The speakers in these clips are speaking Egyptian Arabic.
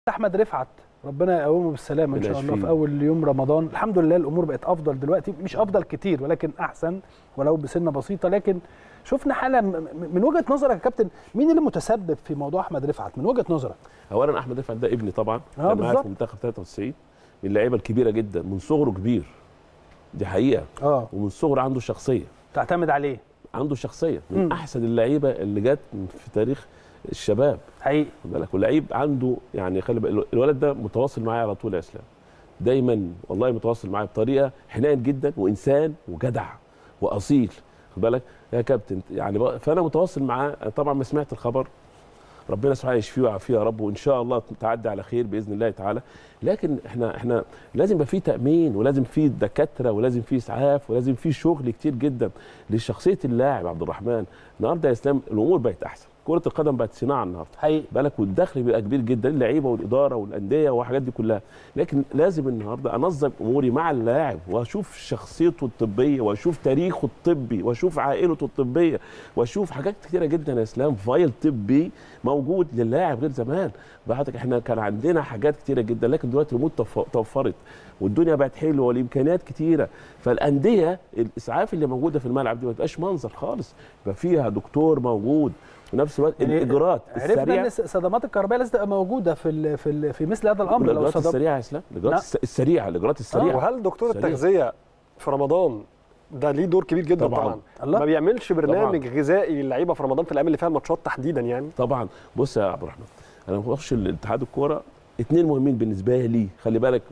احمد رفعت ربنا يقومه بالسلامه ان ربنا شاء الله في يشفيه. اول يوم رمضان الحمد لله الامور بقت افضل دلوقتي مش افضل كتير ولكن احسن ولو بسنه بسيطه لكن شفنا حاله م- م- من وجهه نظرك يا كابتن مين اللي متسبب في موضوع احمد رفعت من وجهه نظرك اولا احمد رفعت ده ابني طبعا آه، كان معايا بالظبط. في منتخب 93 من اللعيبه الكبيره جدا من صغره كبير دي حقيقه اه ومن صغره عنده شخصيه تعتمد عليه عنده شخصيه من مم. احسن اللعيبه اللي جت في تاريخ الشباب حقيقي خد بالك واللعيب عنده يعني خلي بالك الولد ده متواصل معايا على طول يا اسلام دايما والله متواصل معايا بطريقه حنين جدا وانسان وجدع واصيل خد بالك يا كابتن يعني بقى فانا متواصل معاه طبعا ما سمعت الخبر ربنا سبحانه يشفيه ويعافيه يا رب وان شاء الله تعدي على خير باذن الله تعالى لكن احنا احنا لازم يبقى في تامين ولازم في دكاتره ولازم في اسعاف ولازم في شغل كتير جدا لشخصيه اللاعب عبد الرحمن النهارده يا اسلام الامور بقت احسن كره القدم بقت صناعه النهارده حقيقي بالك والدخل بيبقى كبير جدا اللعيبه والاداره والانديه والحاجات دي كلها لكن لازم النهارده انظم اموري مع اللاعب واشوف شخصيته الطبيه واشوف تاريخه الطبي واشوف عائلته الطبيه واشوف حاجات كتيره جدا يا اسلام فايل طبي موجود للاعب غير زمان بعدك احنا كان عندنا حاجات كتيره جدا لكن دلوقتي الامور توف- توفرت والدنيا بقت حلوه والامكانيات كتيره فالانديه الاسعاف اللي موجوده في الملعب دي ما تبقاش منظر خالص يبقى فيها دكتور موجود في نفس الوقت يعني الاجراءات عرفنا السريعه ان الصدمات الكهربائيه لازم تبقى موجوده في ال في ال في مثل هذا الامر لو الاجراءات صدم السريعه يا اسلام الاجراءات لا. الس- السريعه الاجراءات السريعه وهل دكتور سريع. التغذيه في رمضان ده ليه دور كبير جدا طبعاً. طبعا, الله. ما بيعملش برنامج غذائي للعيبه في رمضان في الايام اللي فيها الماتشات تحديدا يعني طبعا بص يا عبد الرحمن انا بخش الاتحاد الكوره اتنين مهمين بالنسبه لي خلي بالك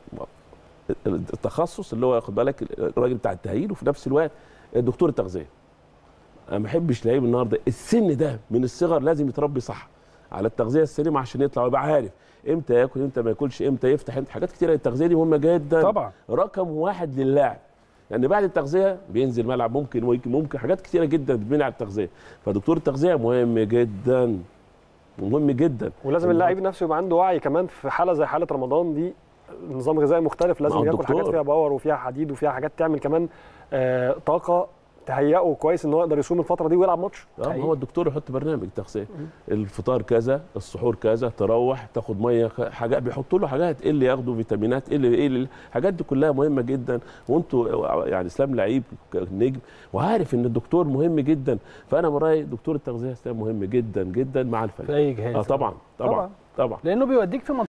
التخصص اللي هو ياخد بالك الراجل بتاع التاهيل وفي نفس الوقت دكتور التغذيه انا ما بحبش لعيب النهارده السن ده من الصغر لازم يتربي صح على التغذيه السليمه عشان يطلع ويبقى عارف امتى ياكل امتى ما ياكلش امتى يفتح امتى حاجات كتيره التغذيه دي مهمه جدا طبعا رقم واحد للاعب لان بعد التغذيه بينزل ملعب ممكن ممكن, ممكن حاجات كتيره جدا بتبني على التغذيه فدكتور التغذيه مهم جدا مهم جدا ولازم اللاعب نفسه يبقى عنده وعي كمان في حاله زي حاله رمضان دي نظام غذائي مختلف مع لازم ياكل الدكتور. حاجات فيها باور وفيها حديد وفيها حاجات تعمل كمان آه طاقه تهيئه كويس ان هو يقدر يصوم الفتره دي ويلعب ماتش اه حقيقي. هو الدكتور يحط برنامج تغذيه الفطار كذا السحور كذا تروح تاخد ميه خ- حاجات بيحطوا له حاجات ايه اللي ياخدوا فيتامينات ايه اللي ايه اللي الحاجات دي كلها مهمه جدا وانتوا يعني اسلام لعيب نجم وعارف ان الدكتور مهم جدا فانا من رايي دكتور التغذيه اسلام مهم جدا جدا مع في الفريق اي جهاز اه طبعا طبعا طبعاً. طبعا لانه بيوديك في